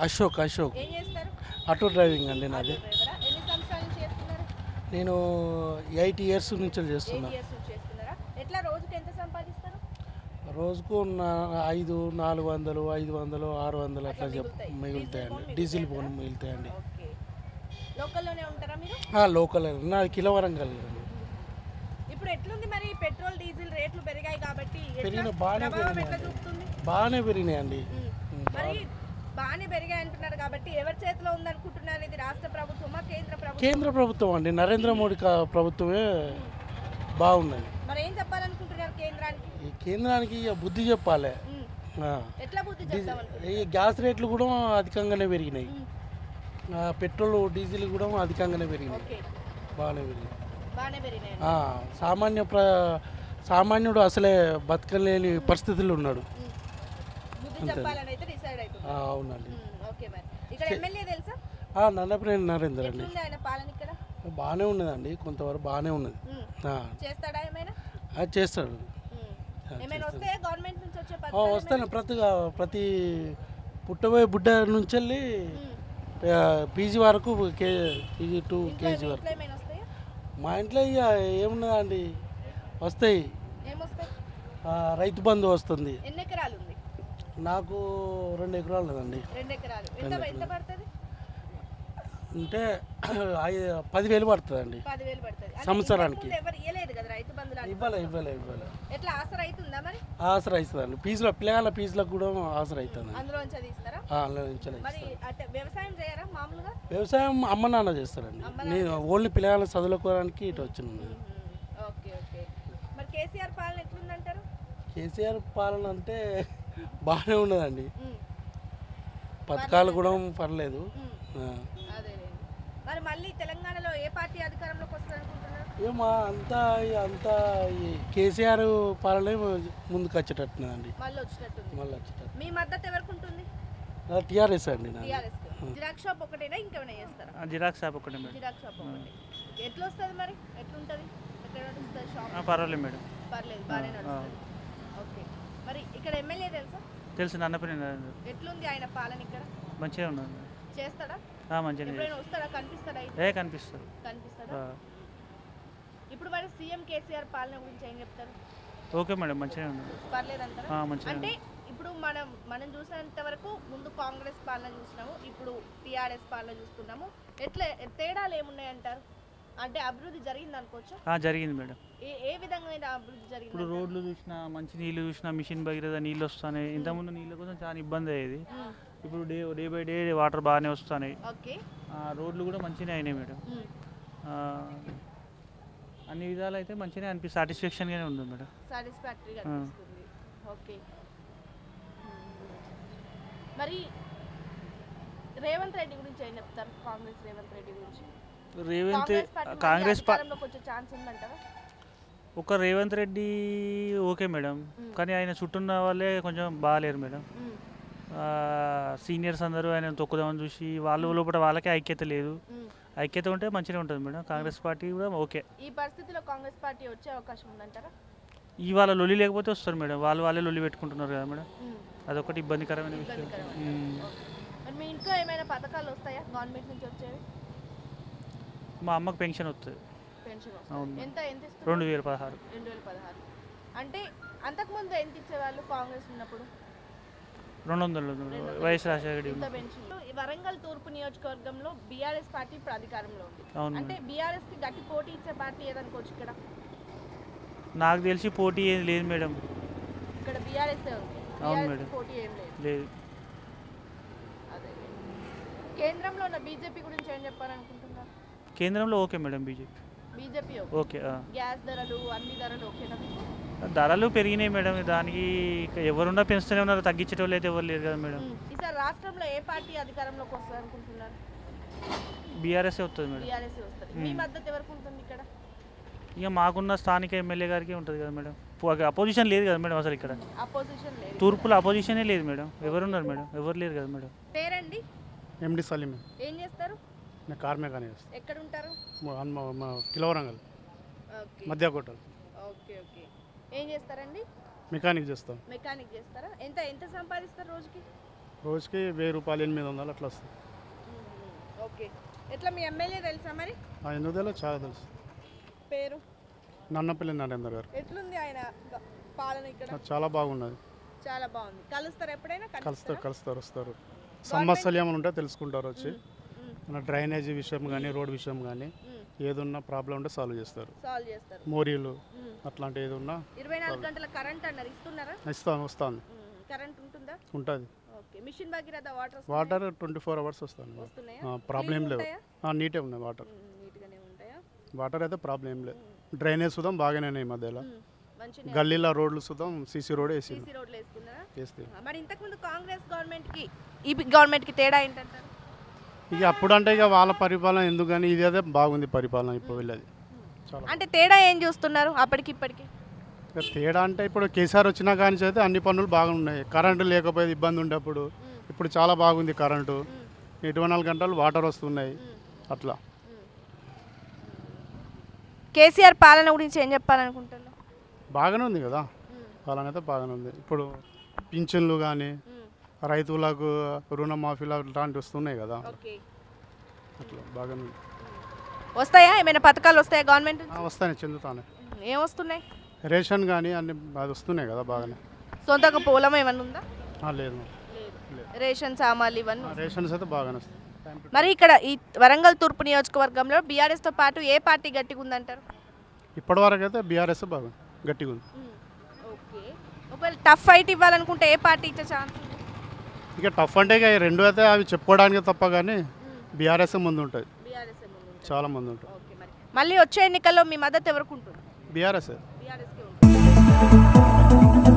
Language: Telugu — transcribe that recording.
అశోక్ అశోక్ ఏం చేస్తారు ఆటో డ్రైవింగ్ అండి నాది డ్రైవరా ఎన్ని సంవత్సరాల నుంచి చేస్తున్నారు నేను ఎయిట్ ఇయర్స్ నుంచి ఎయిట్ చేస్తున్నా ఇయర్స్ నుంచి చేస్తున్నారా ఎట్లా రోజుకి ఎంత సంపాదిస్తారు రోజుకు నా ఐదు నాలుగు వందలు ఐదు వందలు ఆరు వందలు అట్లా చెప్ మిగులుతాయి. మిగులుతాయండి డీజిల్ డీజిల్ పోను పోను మిగులుతాయండి ఓకే లోకల్లోనే ఉంటారా మీరు ఆ, లోకల్ నాది కిలవరంగల్ అండి ఇప్పుడు ఎట్లుంది మరి పెట్రోల్ డీజిల్ రేట్లు పెరిగాయి కాబట్టి ఎట్లా పెరిగిన బాగానే ప్రభావం ఎట్లా పెరిగినాయండి. చూపుతుంది బాగానే పెరిగినాయండి ఉమ్. ఉమ్, మరి బాగానే పెరిగాయి అంటున్నారు కాబట్టి ఎవరి చేతిలో ఉందనుకుంటున్నారు ఇది రాష్ట్ర ప్రభుత్వమా కేంద్ర ప్రభుత్వం కేంద్ర ప్రభుత్వం అండి నరేంద్ర మోడీ కా- ప్రభుత్వమే బాగున్నది మరి ఏం చెప్పాలనుకుంటున్నారు కేంద్రానికి ఈ కేంద్రానికి ఇక బుద్ధి చెప్పాలి ఉమ్. ఆ. ఎట్లా బుద్ధి చెప్తామనుకుంటున్నారు ఈ గ్యాస్ రేట్లు కూడా అధికంగానే పెరిగినాయి ఉమ్. ఆ, పెట్రోల్ డీజిల్ కూడా అధికంగానే పెరిగినాయి ఓకే బాగానే పెరిగినాయి బాగానే పెరిగినాయి ఆ, సామాన్య ప్ర సామాన్యుడు అసలే బతకలేని పరిస్థితుల్లో ఉన్నాడు ఉమ్. బుద్ధి చెప్పాలని అయితే డిసైడ్ అవుతుంది ఆ, అవునండి ఉమ్, ఓకే మరి ఇక్కడ ఎమ్మెల్యే తెలుసా ఆ, నన్నప్రేమ నరేందర్ అండి ఎట్లుంది ఆయన పాలన ఇక్కడ బాగానే ఉన్నదండి కొంతవరకు బాగానే ఉన్నది ఉమ్. ఆ, చేస్తాడా ఏమైనా అది చేస్తాడు ఉమ్. ఏమైనా వస్తాయా గవర్నమెంట్ నుంచి వచ్చే ఆ, పథకాలు వస్తాను ప్రతి ప్రతి పుట్టబోయే బుడ్డ నుంచి వెళ్ళి ఉమ్. పీజీ వరకు కే పీజీ టూ ఇంట్లో కేజీ మీ వరకు ఇంట్లో ఏమైనా వస్తాయా మా ఇంట్లో ఇక ఏమున్నదండి వస్తాయి ఏమొస్తాయి ఆ, రైతు బంధు వస్తుంది ఎన్ని ఎకరాలు ఉంది నాకు రెండు ఎకరాలు లేదండి రెండు ఎకరాలు ఎంత ఎంత పడుతుంది అంటే ఐ- పదివేలు పడుతుందండి పదివేలు పడుతుంది అంటే సంవత్సరానికి. ఇంతకుముందు ఎవరు ఇవ్వలేదు కదా రైతు బంధులు అని. ఇవ్వలే ఇవ్వలే ఇవ్వలే ఎట్లా ఆసర అవుతుందా మరి ఆసర అవుతుందండి ఫీజులో పిల్లల ఫీజులకు కూడా ఆసర అవుతుంది అందులో నుంచి అది ఇస్తారా నుంచి మరి అంటే వ్యవసాయం చేయరా మామూలుగా వ్యవసాయం అమ్మ నాన్న చేస్తారండి నేను ఓన్లీ పిల్లల చదువుకోవడానికి ఇటు వచ్చిన మ్మ్. ఓకే ఓకే మరి కేసీఆర్ పాలన ఎట్లుందంటారు కేసీఆర్ పాలన అంటే బాగానే ఉన్నదండి మ్మ్. పథకాలు కూడా పర్లేదు మ్మ్. ఆ. అదేలేండి మరి మళ్ళీ తెలంగాణలో ఏ పార్టీ అధికారంలోకి వస్తుంది అనుకుంటున్నారు ఏమో అంతా అంతా ఈ కేసీఆర్ పాలనే ముందుకు వచ్చేటట్టున్నదండి మళ్ళీ వచ్చినట్టుంది మళ్ళీ వచ్చేటట్టు మీ మద్దతు ఎవరికి ఉంటుంది టీఆర్ఎస్ అండి నాది టీఆర్ఎస్ జిరాక్స్ షాప్ ఒకటేనా ఇంకేమైనా చేస్తారా ఆ, జిరాక్స్ షాప్ ఒకటి మేడం జిరాక్స్ షాప్ ఒకటి ఎట్లా వస్తుంది మరి ఎట్లుంటుంది ఎక్కడ నడుస్తుంది షాప్ ఆ, పర్వాలేదు మేడం పర్లేదు బాగానే నడుస్తుంది ఓకే మరి ఇక్కడ ఎమ్మెల్యే తెలుసా తెలుసు అన్నపల్లి ఎట్లుంది ఆయన పాలన ఇక్కడ మంచిగా ఉన్నది మేడం. చేస్తాడా ఆ, మంచిగా ఎప్పుడైనా వస్తాడా కనిపిస్తాడా అయితే? ఏ కనిపిస్తుంది కనిపిస్తాడా ఆ, ఇప్పుడు మరి సీఎం కేసీఆర్ పాలన గురించి ఏం చెప్తారు ఓకే మేడం మంచిగా ఉన్నది పర్లేదంటారా ఆ, మంచిగా అంటే ఇప్పుడు మనం మనం చూసినంత వరకు ముందు కాంగ్రెస్ పాలన చూసినాము ఇప్పుడు టీఆర్ఎస్ పాలన చూస్తున్నాము ఎట్లా తేడాలు ఏమున్నాయి అంటారు అంటే అభివృద్ధి జరిగింది అనుకోవచ్చా ఆ, జరిగింది మేడం ఏ ఏ విధంగా అభివృద్ధి జరిగింది ఇప్పుడు రోడ్లు చూసినా మంచి నీళ్ళు చూసినా మిషన్ భగీరథ నీళ్ళు వస్తున్నాయి ఇంతకుముందు నీళ్ళ కోసం చాలా ఇబ్బంది అయ్యేది ఇప్పుడు day day by day water బాగానే వస్తున్నాయి ఓకే ఆ, రోడ్లు కూడా మంచిగానే అయినాయి మేడం ఆ, అన్ని విధాలు అయితే మంచిగానే అనిపి సాటిస్ఫాక్షన్గానే ఉంది మేడం సాటిస్ఫాక్టరీగా ఆ. అనిపిస్తుంది ఓకే మరి రేవంత్ రెడ్డి గురించి ఏం చెప్తారు కాంగ్రెస్ రేవంత్ రెడ్డి గురించి రేవంత్ కాంగ్రెస్ పార్టీ మళ్ళీ కాంగ్రెస్ పా అధికారంలోకి వచ్చే ఛాన్స్ ఉందంటారా ఒక రేవంత్ రెడ్డి ఓకే మేడం కానీ ఆయన చుట్టూన్న వాళ్ళే కొంచెం బాగాలేరు మేడం మ్మ్. సీనియర్స్ అందరూ ఆయన తొక్కుదామని చూసి వాళ్ళు లోపల వాళ్ళకే ఐక్యత లేదు మ్మ్. ఐక్యత ఉంటే మంచిగా ఉంటుంది మేడం కాంగ్రెస్ పార్టీ కూడా ఓకే ఈ పరిస్థితిలో కాంగ్రెస్ పార్టీ వచ్చే అవకాశం ఉందంటారా ఇవాళ లొల్లి లేకపోతే వస్తారు మేడం వాళ్ళు వాళ్ళే లొల్లి పెట్టుకుంటున్నారు కదా మేడం మ్మ్. అదొకటి ఇబ్బందికరమైన విషయం ఇబ్బందికరమైన మ్మ్. ఓకే. మరి మీ ఇంట్లో ఏమైనా పథకాలు వస్తాయా గవర్నమెంట్ నుంచి వచ్చేవి మా అమ్మకి పెన్షన్ వస్తుంది పెన్షన్ అవును. వస్తుంది ఎంత ఎంత ఇస్తారు రెండు వేల పదహారు రెండు వేల పదహారు అంటే అంతకుముందు ఎంత ఇచ్చేవాళ్ళు కాంగ్రెస్ ఉన్నప్పుడు రెండు వందలు వైఎస్ రాజశేఖర ఇంత పెన్షన్ ఈ వరంగల్ తూర్పు నియోజకవర్గంలో బీఆర్ఎస్ పార్టీ ఇప్పుడు అధికారంలో ఉంది అవును అంటే బీఆర్ఎస్ కి గట్టి పోటీ ఇచ్చే పార్టీ ఏదనుకోవచ్చు ఇక్కడ నాకు తెలిసి పోటీ ఏది లేదు మేడం ఇక్కడ బీఆర్ఎస్ ఉంది అవును BRS కి మేడం. పోటీ ఏం లేదు లేదు అదే కేంద్రంలో ఉన్న బీజేపీ గురించి ఏం చెప్పాలనుకుంటున్నారు కేంద్రంలో okay madam BJP BJP okay ఆ. గ్యాస్ ధరలు అన్ని ధరలు ఓకేనా మీకు ధరలు పెరిగినాయి మేడం దానికి ఇక ఎవరున్నా పెంచుతూనే ఉన్నారు తగ్గించేటోళ్ళు అయితే ఎవరు లేరు కదా మేడం ఉమ్. ఈసారి రాష్ట్రంలో ఏ పార్టీ అధికారంలోకి వస్తుంది అనుకుంటున్నారు బీఆర్ఎస్ వస్తుంది మేడం బీఆర్ఎస్ వస్తుంది మీ మద్దతు ఎవరికి ఉంటుంది ఇక్కడ ఇక మాకున్న స్థానిక ఎమ్మెల్యే గారికి ఉంటుంది కదా మేడం అపోజిషన్ లేదు కదా మేడం అసలు ఇక్కడ అపోజిషన్ లేదు తూర్పులో అపోజిషనే లేదు మేడం ఎవరున్నారు మేడం ఎవరు లేరు కదా మేడం పేరండి ఎండి సలీం ఏం చేస్తారు నేను కార్ మెకానిక్ చేస్తాను ఎక్కడ ఉంటారు మా- మా మా Kilawarangal okay Madhyakota okay okay ఏం చేస్తారండి మెకానిక్ చేస్తాం మెకానిక్ చేస్తారా ఎంత ఎంత సంపాదిస్తారు రోజుకి రోజుకి వెయ్యి రూపాయలు ఎనిమిది వందలు అట్లా వస్తుంది ఓకే ఎట్లా మీ ఎమ్మెల్యే తెలుసా మరి ఆ ఎందుకు తెలియదు చాలా తెలుసు పేరు నన్నపల్లి నరేందర్ గారు ఎట్లుంది ఆయన గ- పాలన ఇక్కడ అది చాలా బాగున్నది చాలా బాగుంది కలుస్తారు ఎప్పుడైనా కలుస్తారు కలుస్తారా? కలుస్తారు వస్తారు సమస్యలు ఏమైనా ఉంటే తెలుసుకుంటారు వచ్చి మ్మ్. మన డ్రైనేజీ విషయం కానీ రోడ్ విషయం కానీ మ్మ్. ఏదున్నా ప్రాబ్లం ఉంటే సాల్వ్ చేస్తారు సాల్వ్ చేస్తారు మోరీలు మ్మ్. అట్లాంటి ఏది ఉన్నా ఇరవై నాలుగు గంటల కరెంట్ అన్నారు ఇస్తున్నారా ఇస్తాను వస్తుంది మ్మ్. కరెంట్ ఉంటుందా ఉంటుంది okay mission Bhagiratha water water twenty four hours వస్తుంది వస్తున్నాయా ప్రాబ్లం ఏం Clean లేవు ఉంటాయా? ఆ, నీటే ఉన్నాయి వాటర్ మ్మ్. నీట్గానే ఉంటాయా వాటర్ అయితే ప్రాబ్లం ఏం లేదు డ్రైనేజ్ సుధం బాగానే ఉన్నాయి ఈ మధ్యలో మ్మ్. మంచిగా గల్లీలో రోడ్లు సుధం సీసీ రోడ్ వేసి సీసీ రోడ్లు వేసుకున్నారా వేస్తే ఆ, మరి ఇంతకుముందు కాంగ్రెస్ గవర్నమెంట్కి ఈ గవర్నమెంట్కి తేడా ఏంటంటారు ఇక అప్పుడంటే ఇక వాళ్ళ పరిపాలన ఎందుకు కానీ ఇది అదే బాగుంది పరిపాలన ఇప్పుడు వెళ్ళేది చాలా అంటే తేడా ఏం చూస్తున్నారు అప్పటికి ఇప్పటికి ఇక తేడా అంటే ఇప్పుడు కేసీఆర్ వచ్చినా కానీ అయితే అన్ని పనులు బాగున్నాయి కరెంటు లేకపోతే ఇబ్బంది ఉండేప్పుడు ఇప్పుడు చాలా బాగుంది కరెంటు ఇరవై నాలుగు గంటలు వాటర్ వస్తున్నాయి అట్లా కేసీఆర్ పాలన గురించి ఏం చెప్పాలనుకుంటున్నారు బాగానే ఉంది కదా పాలన అయితే బాగానే ఉంది ఇప్పుడు పింఛన్లు కానీ రైతులకు రుణమాఫీలు అలాంటివి వస్తున్నాయి కదా ఓకే అట్లా బాగానే ఉంది వస్తాయా ఏమైనా పథకాలు వస్తాయా గవర్నమెంట్ ఆ, వస్తాయి చెందుతానే ఏం వస్తున్నాయి రేషన్ కానీ అన్ని అది వస్తున్నాయి కదా బాగానే సొంతగా పొలం ఏమన్నా ఉందా ఆ, లేదు రేషన్ సామాన్లు ఇవన్నీ ఆ, రేషన్స్ అయితే బాగానే వస్తాయి టైం టు మరి ఇక్కడ ఈ వరంగల్ తూర్పు నియోజకవర్గంలో బీఆర్ఎస్తో పాటు ఏ పార్టీ గట్టిగా ఉందంటారు ఇప్పటివరకు అయితే బీఆర్ఎస్ బాగుంది గట్టిగా ఉంది ఓకే ఒకవేళ టఫ్ ఫైట్ ఇవ్వాలనుకుంటే ఏ పార్టీ ఇచ్చే ఛాన్స్ ఇక టఫ్ అంటే ఇక ఈ రెండు అయితే అవి చెప్పుకోవడానికి తప్ప కానీ బీఆర్ఎస్ ముందు ఉంటుంది బీఆర్ఎస్ చాలా ముందు ఉంటుంది ఓకే మరి మళ్ళీ వచ్చే ఎన్నికల్లో మీ మద్దతు ఎవరికి ఉంటుంది బీఆర్ఎస్ బీఆర్ఎస్కే ఉంటుంది